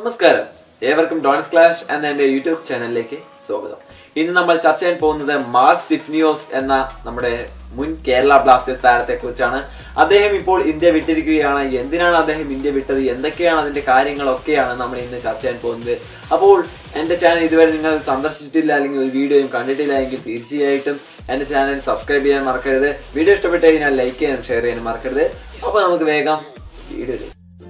നമസ്കാരം ഏവർക്കും dawns clash എന്ന എന്റെ യൂട്യൂബ് ചാനലിലേക്ക് സ്വാഗതം ഇന്ന് നമ്മൾ ചർച്ച ചെയ്യാൻ പോകുന്നത് മാർക്ക് സിഫ്നിയോസ് എന്ന നമ്മുടെ മുൻ കേരള ബ്ലാസ്റ്റേഴ്സ് താരത്തെ കുറിച്ചാണ് അദ്ദേഹം ഇപ്പോൾ ഇന്ത്യ വിട്ടിരിക്കുകയാണ് എന്തിനാണ് അദ്ദേഹം ഇന്ത്യ വിട്ടത് എന്തൊക്കെയാണ് അതിന്റെ കാര്യങ്ങളൊക്കെയാണ് നമ്മൾ ഇന്ന് ചർച്ച ചെയ്യാൻ പോകുന്നത് അപ്പോൾ എന്റെ ചാനൽ ഇതുവരെ നിങ്ങൾ സന്ദർശിച്ചിട്ടില്ല അല്ലെങ്കിൽ ഒരു വീഡിയോയും കണ്ടിട്ടില്ല എങ്കിൽ തീർച്ചയായിട്ടും എന്റെ ചാനൽ സബ്സ്ക്രൈബ് ചെയ്യാൻ മറക്കരുത് വീഡിയോ ഇഷ്ടപ്പെട്ട് കഴിഞ്ഞാൽ ലൈക്ക് ചെയ്യാനും ഷെയർ ചെയ്യാനും മറക്കരുത് അപ്പോൾ നമുക്ക് വേഗം വീഡിയോ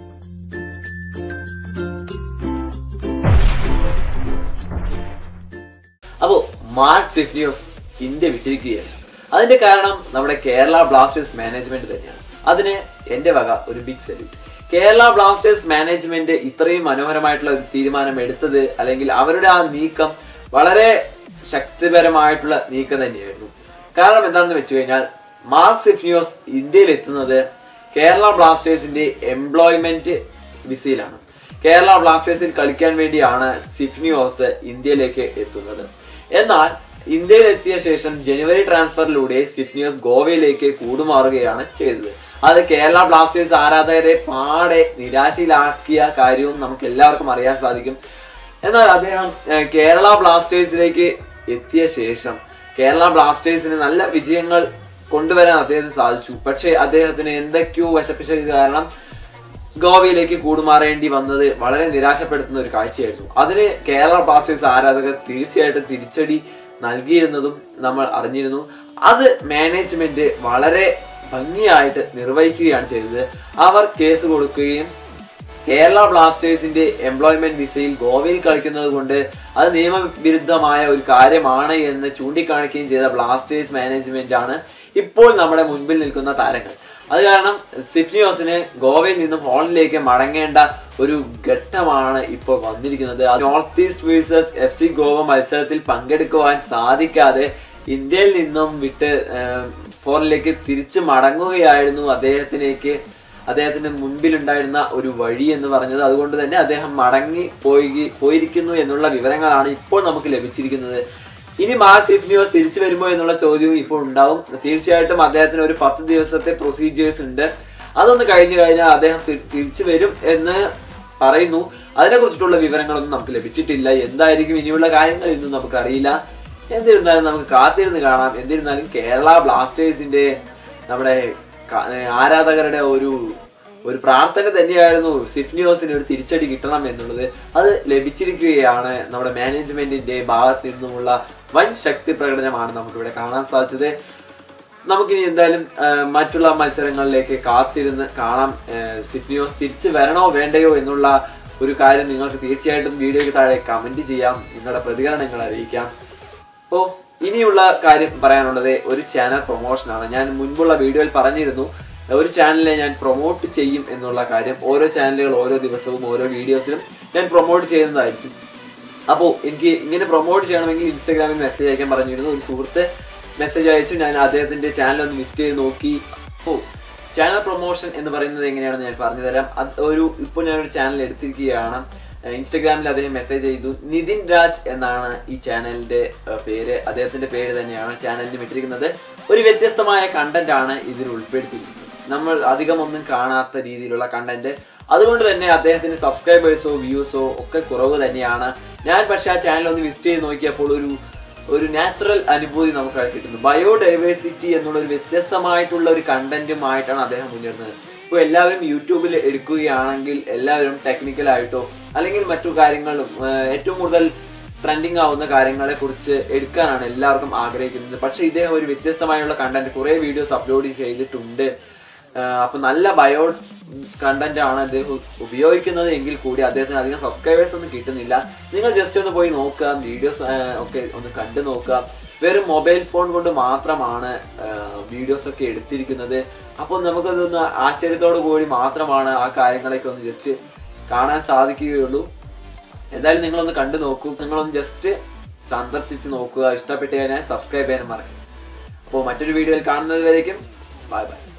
അപ്പോ മാർക്ക് സിഫ്നിയോസ് ഇന്ത്യ വിട്ടിരിക്കുകയാണ് അതിന്റെ കാരണം നമ്മുടെ കേരള ബ്ലാസ്റ്റേഴ്സ് മാനേജ്മെന്റ് തന്നെയാണ് അതിന് എന്റെ വക ഒരു big salute Kerala blasters management ഇത്രയും മനോഹരമായിട്ടുള്ള ഒരു തീരുമാനം എടുത്തത് അല്ലെങ്കിൽ അവരുടെ ആ നീക്കം വളരെ ശക്തിപരമായിട്ടുള്ള നീക്കം തന്നെയായിരുന്നു കാരണം എന്താണെന്ന് വെച്ച് കഴിഞ്ഞാൽ മാർക്ക് സിഫ്നിയോസ് ഇന്ത്യയിൽ എത്തുന്നത് കേരള ബ്ലാസ്റ്റേഴ്സിന്റെ എംപ്ലോയ്മെന്റ് വിസയിലാണ് കേരള ബ്ലാസ്റ്റേഴ്സിൽ കളിക്കാൻ വേണ്ടിയാണ് സിഫ്നിയോസ് ഇന്ത്യയിലേക്ക് എത്തുന്നത് എന്നാൽ ഇന്ത്യയിൽ എത്തിയ ശേഷം ജനുവരി ട്രാൻസ്ഫറിലൂടെ സിഫ്നിയോസ് ഗോവയിലേക്ക് കൂടുമാറുകയാണ് ചെയ്തത് അത് കേരള ബ്ലാസ്റ്റേഴ്സ് ആരാധകരെ പാടെ നിരാശയിലാക്കിയ കാര്യവും നമുക്ക് എല്ലാവർക്കും അറിയാൻ സാധിക്കും എന്നാൽ അദ്ദേഹം ഏഹ്, കേരള ബ്ലാസ്റ്റേഴ്സിലേക്ക് എത്തിയ ശേഷം കേരള ബ്ലാസ്റ്റേഴ്സിന് നല്ല വിജയങ്ങൾ കൊണ്ടുവരാൻ അദ്ദേഹത്തിന് സാധിച്ചു പക്ഷേ അദ്ദേഹത്തിന് എന്തൊക്കെയോ വശപ്പിച്ചത് കാരണം ഗോവയിലേക്ക് കൂടുമാറേണ്ടി വന്നത് വളരെ നിരാശപ്പെടുത്തുന്ന ഒരു കാഴ്ചയായിരുന്നു അതിന് കേരള ബ്ലാസ്റ്റേഴ്സ് ആരാധകർ തീർച്ചയായിട്ടും തിരിച്ചടി നൽകിയിരുന്നതും നമ്മൾ അറിഞ്ഞിരുന്നു അത് മാനേജ്മെന്റ് വളരെ ഭംഗിയായിട്ട് നിർവഹിക്കുകയാണ് ചെയ്തത് അവർ കേസ് കൊടുക്കുകയും കേരള ബ്ലാസ്റ്റേഴ്സിന്റെ എംപ്ലോയ്മെന്റ് വിസയിൽ ഗോവയിൽ കളിക്കുന്നത് കൊണ്ട് അത് നിയമവിരുദ്ധമായ ഒരു കാര്യമാണ് എന്ന് ചൂണ്ടിക്കാണിക്കുകയും ചെയ്ത ബ്ലാസ്റ്റേഴ്സ് മാനേജ്മെന്റ് ആണ് ഇപ്പോൾ നമ്മുടെ മുൻപിൽ നിൽക്കുന്ന താരങ്ങൾ അത് കാരണം സിഫ്നിയോസിന് ഗോവയിൽ നിന്നും ഹോളിലേക്ക് മടങ്ങേണ്ട ഒരു ഘട്ടമാണ് ഇപ്പോൾ വന്നിരിക്കുന്നത് അത് north east versus F C Goa മത്സരത്തിൽ പങ്കെടുക്കുവാൻ സാധിക്കാതെ ഇന്ത്യയിൽ നിന്നും വിട്ട് ഫോറിലേക്ക് തിരിച്ചു മടങ്ങുകയായിരുന്നു അദ്ദേഹത്തിലേക്ക് അദ്ദേഹത്തിന് മുൻപിലുണ്ടായിരുന്ന ഒരു വഴി എന്ന് പറഞ്ഞത് അതുകൊണ്ട് തന്നെ അദ്ദേഹം മടങ്ങി പോയി പോയിരിക്കുന്നു എന്നുള്ള വിവരങ്ങളാണ് ഇപ്പോൾ നമുക്ക് ലഭിച്ചിരിക്കുന്നത് ഇനി മാസിഫ് ന്യൂസ് തിരിച്ചു വരുമോ എന്നുള്ള ചോദ്യവും ഇപ്പോൾ ഉണ്ടാവും തീർച്ചയായിട്ടും അദ്ദേഹത്തിന് ഒരു പത്ത് ദിവസത്തെ പ്രൊസീജിയേഴ്സ് ഉണ്ട് അതൊന്ന് കഴിഞ്ഞു കഴിഞ്ഞാൽ അദ്ദേഹം തി- തിരിച്ചു വരും എന്ന് പറയുന്നു അതിനെ കുറിച്ചിട്ടുള്ള വിവരങ്ങളൊന്നും നമുക്ക് ലഭിച്ചിട്ടില്ല എന്തായിരിക്കും ഇനിയുള്ള കാര്യങ്ങൾ ഇന്നും നമുക്കറിയില്ല എന്നിരുന്നാലും നമുക്ക് കാത്തിരുന്ന് കാണാം എന്നിരുന്നാലും കേരള ബ്ലാസ്റ്റേഴ്സിന്റെ നമ്മുടെ ക- ഏർ ആരാധകരുടെ ഒരു ഒരു പ്രാർത്ഥന തന്നെയായിരുന്നു സിഫ്നിയോസിന് ഒരു തിരിച്ചടി കിട്ടണം എന്നുള്ളത് അത് ലഭിച്ചിരിക്കുകയാണ് നമ്മുടെ മാനേജ്മെന്റിന്റെ ഭാഗത്ത് നിന്നുമുള്ള വൻ ശക്തി പ്രകടനമാണ് നമുക്കിവിടെ കാണാൻ സാധിച്ചത് നമുക്കിനി എന്തായാലും ആ, മറ്റുള്ള മത്സരങ്ങളിലേക്ക് കാത്തിരുന്ന് കാണാം ആ, സിഡ്നിയോസ് തിരിച്ചു വരണോ വേണ്ടയോ എന്നുള്ള ഒരു കാര്യം നിങ്ങൾക്ക് തീർച്ചയായിട്ടും വീഡിയോയ്ക്ക് താഴെ കമന്റ് ചെയ്യാം നിങ്ങളുടെ പ്രതികരണങ്ങൾ അറിയിക്കാം അപ്പോൾ ഇനിയുള്ള കാര്യം പറയാനുള്ളത് ഒരു ചാനൽ പ്രൊമോഷനാണ് ഞാൻ മുൻപുള്ള വീഡിയോയിൽ പറഞ്ഞിരുന്നു ഒരു ചാനലിനെ ഞാൻ പ്രൊമോട്ട് ചെയ്യും എന്നുള്ള കാര്യം ഓരോ ചാനലുകൾ ഓരോ ദിവസവും ഓരോ വീഡിയോസിലും ഞാൻ പ്രൊമോട്ട് ചെയ്യുന്നതായിരിക്കും അപ്പോൾ എനിക്ക് ഇങ്ങനെ പ്രൊമോട്ട് ചെയ്യണമെങ്കിൽ ഇൻസ്റ്റാഗ്രാമിൽ മെസ്സേജ് അയക്കാൻ പറഞ്ഞിരുന്നു ഒരു സുഹൃത്ത് മെസ്സേജ് അയച്ചു ഞാൻ അദ്ദേഹത്തിന്റെ ചാനൽ ഒന്ന് വിസിറ്റ് ചെയ്ത് നോക്കി അപ്പോൾ ചാനൽ പ്രൊമോഷൻ എന്ന് പറയുന്നത് എങ്ങനെയാണെന്ന് ഞാൻ പറഞ്ഞു തരാം അത് ഒരു ഇപ്പോൾ ഞാനൊരു ചാനൽ എടുത്തിരിക്കുകയാണ് ഏഹ് ഇൻസ്റ്റഗ്രാമിൽ അദ്ദേഹം മെസ്സേജ് ചെയ്തു നിതിൻ രാജ് എന്നാണ് ഈ ചാനലിന്റെ ഏഹ് പേര് അദ്ദേഹത്തിന്റെ പേര് തന്നെയാണ് ചാനലിന് ഇട്ടിരിക്കുന്നത് ഒരു വ്യത്യസ്തമായ കണ്ടന്റ് ആണ് ഇതിൽ ഉൾപ്പെടുത്തിയിരിക്കുന്നത് നമ്മൾ അധികം ഒന്നും കാണാത്ത രീതിയിലുള്ള കണ്ടന്റ് അതുകൊണ്ട് തന്നെ അദ്ദേഹത്തിന് സബ്സ്ക്രൈബേഴ്സോ വ്യൂസോ ഒക്കെ കുറവ് തന്നെയാണ് ഞാൻ പക്ഷെ ആ ചാനൽ ഒന്ന് വിസിറ്റ് ചെയ്ത് നോക്കിയപ്പോൾ ഒരു ഒരു നാച്ചുറൽ അനുഭൂതി നമുക്ക് കിട്ടുന്നു ബയോഡൈവേഴ്സിറ്റി എന്നുള്ള ഒരു വ്യത്യസ്തമായിട്ടുള്ള ഒരു കണ്ടന്റുമായിട്ടാണ് അദ്ദേഹം മുന്നേറുന്നത് ഇപ്പോൾ എല്ലാവരും യൂട്യൂബിൽ എടുക്കുകയാണെങ്കിൽ എല്ലാവരും ടെക്നിക്കലായിട്ടോ അല്ലെങ്കിൽ മറ്റു കാര്യങ്ങളും ഏഹ് ഏറ്റവും കൂടുതൽ ട്രെൻഡിങ് ആവുന്ന കാര്യങ്ങളെ കുറിച്ച് എടുക്കാനാണ് എല്ലാവർക്കും ആഗ്രഹിക്കുന്നത് പക്ഷേ ഇദ്ദേഹം ഒരു വ്യത്യസ്തമായുള്ള കണ്ടന്റ് കുറേ വീഡിയോസ് അപ്ലോഡ് ചെയ്തിട്ടുണ്ട് ആഹ് അപ്പൊ നല്ല ബയോ കണ്ടന്റ് ആണ് അദ്ദേഹം ഉപയോഗിക്കുന്നത് എങ്കിൽ കൂടി അദ്ദേഹത്തിന് അധികം സബ്സ്ക്രൈബേഴ്സ് ഒന്നും കിട്ടുന്നില്ല നിങ്ങൾ ജസ്റ്റ് ഒന്ന് പോയി നോക്കുക വീഡിയോസ് ഒക്കെ ഒന്ന് കണ്ടു നോക്കുക വെറും മൊബൈൽ ഫോൺ കൊണ്ട് മാത്രമാണ് വീഡിയോസ് ഒക്കെ എടുത്തിരിക്കുന്നത് അപ്പോൾ നമുക്കതൊന്ന് ആശ്ചര്യത്തോടു കൂടി മാത്രമാണ് ആ കാര്യങ്ങളൊക്കെ ഒന്ന് ജസ്റ്റ് കാണാൻ സാധിക്കുകയുള്ളൂ എന്തായാലും നിങ്ങളൊന്ന് കണ്ടു നോക്കൂ നിങ്ങളൊന്ന് ജസ്റ്റ് സന്ദർശിച്ച് നോക്കുക ഇഷ്ടപ്പെട്ട് കഴിഞ്ഞാൽ സബ്സ്ക്രൈബ് ചെയ്യാനും മറക്കും അപ്പോൾ മറ്റൊരു വീഡിയോയിൽ കാണുന്നത് വരേക്കും ബൈ ബൈ